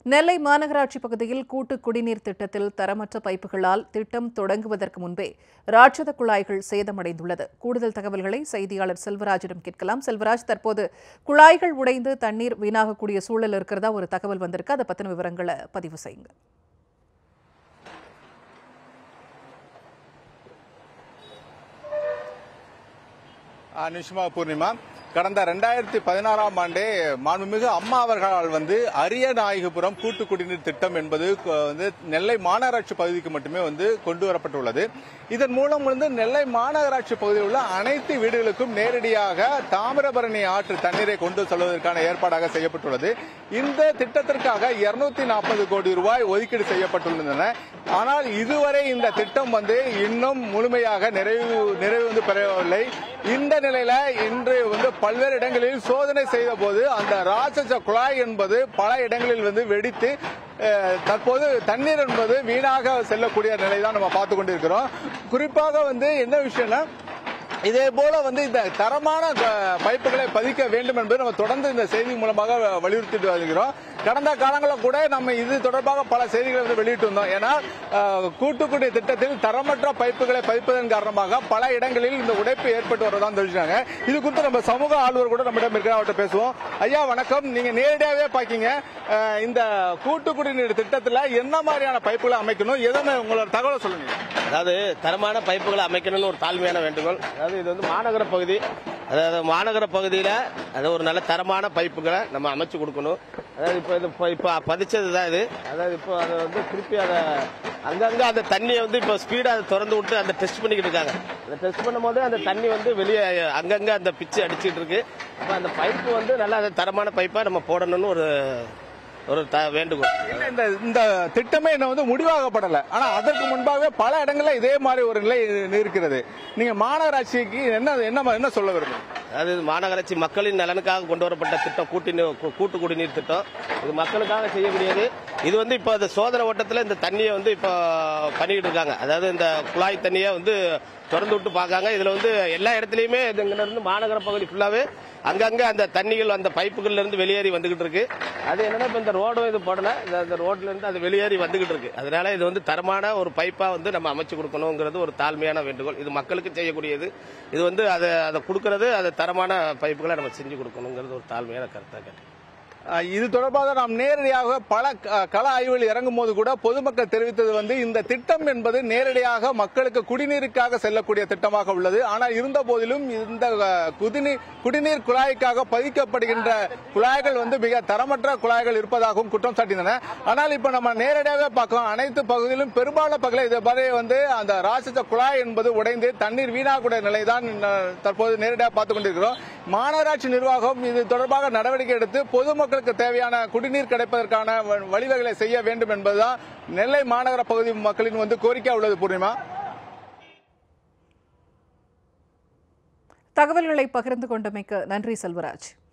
நெல்லை மாநகராட்சி பகுதியில் கூட்டு குடிநீர் திட்டத்தில் தரமற்ற பைப்புகளால் திட்டம் தொடங்குவதற்கு முன்பே ராட்சத குழாய்கள் சேதமடைந்துள்ளது கூடுதல் தகவல்களை செய்தியாளர் செல்வராஜிடம் கேட்கலாம் செல்வராஜ் தற்போது குழாய்கள் உடைந்து தண்ணீர் வீணாகக்கூடிய சூழல் இருக்கிறதா ஒரு தகவல் வந்திருக்கு அதை பத்தின விவரங்களை பதிவு செய்யுங்க நிஷ்மா பூர்ணிமா கடந்த ரெண்டாயிரத்தி பதினாறாம் ஆண்டே மாண்புமிகு அம்மா அவர்களால் வந்து அரியநாயகபுரம் கூட்டு குடிநீர் திட்டம் என்பது க- வந்து நெல்லை மாநகராட்சி பகுதிக்கு மட்டுமே வந்து கொண்டு வரப்பட்டுள்ளது இதன் மூலம் வந்து நெல்லை மாநகராட்சி பகுதியில் உள்ள அனைத்து வீடுகளுக்கும் நேரடியாக தாமிரபரணி ஆற்று தண்ணீரை கொண்டு செல்வதற்கான ஏற்பாடாக செய்யப்பட்டுள்ளது இந்த திட்டத்திற்காக 240 நாற்பது கோடி ரூபாய் ஒதுக்கீடு செய்யப்பட்டுள்ளன ஆனால் இதுவரை இந்த திட்டம் வந்து இன்னும் முழுமையாக நிறைவு நிறைவு வந்து பெறவில்லை இந்த நிலையில இன்று வந்து பல்வேறு இடங்களில் சோதனை செய்த போது அந்த ராட்சச குழாய் என்பது பல இடங்களில் வந்து வெடித்து அஹ், தற்போது தண்ணீர் என்பது வீணாக செல்லக்கூடிய நிலை தான் நம்ம பார்த்து கொண்டிருக்கிறோம் குறிப்பாக வந்து என்ன விஷயம்னா இதே போல வந்து இந்த தரமான அஹ், பைப்புகளை பதிக்க வேண்டும் என்பது நம்ம தொடர்ந்து இந்த செய்தி மூலமாக வலியுறுத்திட்டு வருகிறோம் கடந்த காலங்களில் கூட நம்ம இது தொடர்பாக பல செய்திகளை வந்து வெளியிட்டு வந்தோம் ஏன்னா அஹ், கூட்டுக்குடி திட்டத்தில் தரமற்ற பைப்புகளை பதிப்பதன் காரணமாக பல இடங்களில் இந்த உடைப்பு ஏற்பட்டு வரதான் தெரிவிச்சாங்க இது குறித்து நம்ம சமூக ஆளுநர் கூட நம்மிடம் இருக்கிற அவர்கிட்ட பேசுவோம் ஐயா வணக்கம் நீங்க நேரடியாவே பாக்கீங்க அஹ், இந்த கூட்டு குடிநீர் திட்டத்தில் என்ன மாதிரியான பைப்புகளை அமைக்கணும் எதன்னு உங்களோட தகவலை சொல்லுங்க அதாவது தரமான பைப்புகளை அமைக்கணும்னு ஒரு தாழ்மையான வேண்டுகோள் அதாவது இது வந்து மாநகர பகுதி அதாவது மாநகர பகுதியில் அது ஒரு நல்ல தரமான பைப்புகளை நம்ம அமைச்சு கொடுக்கணும் அதாவது இப்போ இது இப்போ- இப்போ பதிச்சது தான் இது அதாவது இப்போ அதை வந்து திருப்பி அதை அங்கங்கே அந்த தண்ணியை வந்து இப்போ ஸ்பீடாக அதை திறந்து விட்டு அந்த டெஸ்ட் பண்ணிக்கிட்டு இருக்காங்க அந்த டெஸ்ட் பண்ணும்போது அந்த தண்ணி வந்து வெளியே அங்கங்கே அந்த பிச்சு அடிச்சிட்டு இருக்கு அப்போ அந்த பைப்பு வந்து நல்லா அந்த தரமான பைப்பாக நம்ம போடணும்னு ஒரு ஒரு த வேண்டுகோள் இல்ல, இந்த இந்த திட்டமே இன்னும் வந்து முடிவாகப்படல ஆனா அதற்கு முன்பாகவே பல இடங்கள்ல இதே மாதிரி ஒரு நிலை இருக்கிறது நீங்க மாநகராட்சிக்கு என்ன என்ன என்ன சொல்ல விரும்புறீங்க அதாவது இது மாநகராட்சி மக்களின் நலனுக்காக கொண்டு வரப்பட்ட திட்டம் கூட்டு நீ- கூ- கூட்டு குடிநீர் திட்டம் இது மக்களுக்காக செய்யக்கூடியது இது வந்து இப்போ இந்த சோதனை ஓட்டத்தில் இந்த தண்ணியை வந்து இப்போ பண்ணிக்கிட்டு இருக்காங்க அதாவது இந்த குழாய் தண்ணியை வந்து திறந்து விட்டு பார்க்காங்க இதுல வந்து எல்லா இடத்துலயுமே இது இங்க இருந்து மாநகர பகுதி ஃபுல்லாவே அங்கங்க அந்த தண்ணிகள் அந்த பைப்புகள்ல இருந்து வெளியேறி வந்துகிட்டு இருக்கு அது என்னன்னா இப்ப இந்த ரோடும் இது போடல இந்த- இந்த ரோட்ல இருந்து அது வெளியேறி வந்துகிட்டு இருக்கு அதனால இது வந்து தரமான ஒரு பைப்பா வந்து நம்ம அமைச்சு கொடுக்கணுங்கிறது ஒரு தாழ்மையான வேண்டுகோள் இது மக்களுக்கு செய்யக்கூடியது இது வந்து அதை அதை கொடுக்கறது அது தரமான பைப்புகளை நம்ம செஞ்சு கொடுக்கணுங்கிறது ஒரு தாழ்மையான கருத்தாக கேட்டேன் அஹ், இது தொடர்பாக நாம் நேரடியாக பல க- கள ஆய்வுகள் இறங்கும் போது கூட பொதுமக்கள் தெரிவித்தது வந்து இந்த திட்டம் என்பது நேரடியாக மக்களுக்கு குடிநீருக்காக செல்லக்கூடிய திட்டமாக உள்ளது ஆனால் இருந்த போதிலும் இந்த அஹ், குடிநீர் குடிநீர் குழாய்க்காக பதிக்கப்படுகின்ற குழாய்கள் வந்து மிக தரமற்ற குழாய்கள் இருப்பதாகவும் குற்றம் சாட்டின ஆனால் இப்ப நம்ம நேரடியாகவே பார்க்கிறோம் அனைத்து பகுதியிலும் பெரும்பாலான பகுதியில் இது மாதிரி வந்து அந்த ராட்சச குழாய் என்பது உடைந்து தண்ணீர் வீணாகக்கூடிய நிலைதான் அஹ், தற்போது நேரடியாக பார்த்து கொண்டிருக்கிறோம் மாநகராட்சி நிர்வாகம் இது தொடர்பாக நடவடிக்கை எடுத்து பொதுமக்களுக்கு தேவையான குடிநீர் கிடைப்பதற்கான வ- வழிவகைகளை செய்ய வேண்டும் என்பதுதான் நெல்லை மாநகர பகுதி மக்களின் வந்து கோரிக்கை உள்ளது பூர்ணிமா தகவல்களை பகிர்ந்து கொண்டமைக்கு நன்றி செல்வராஜ்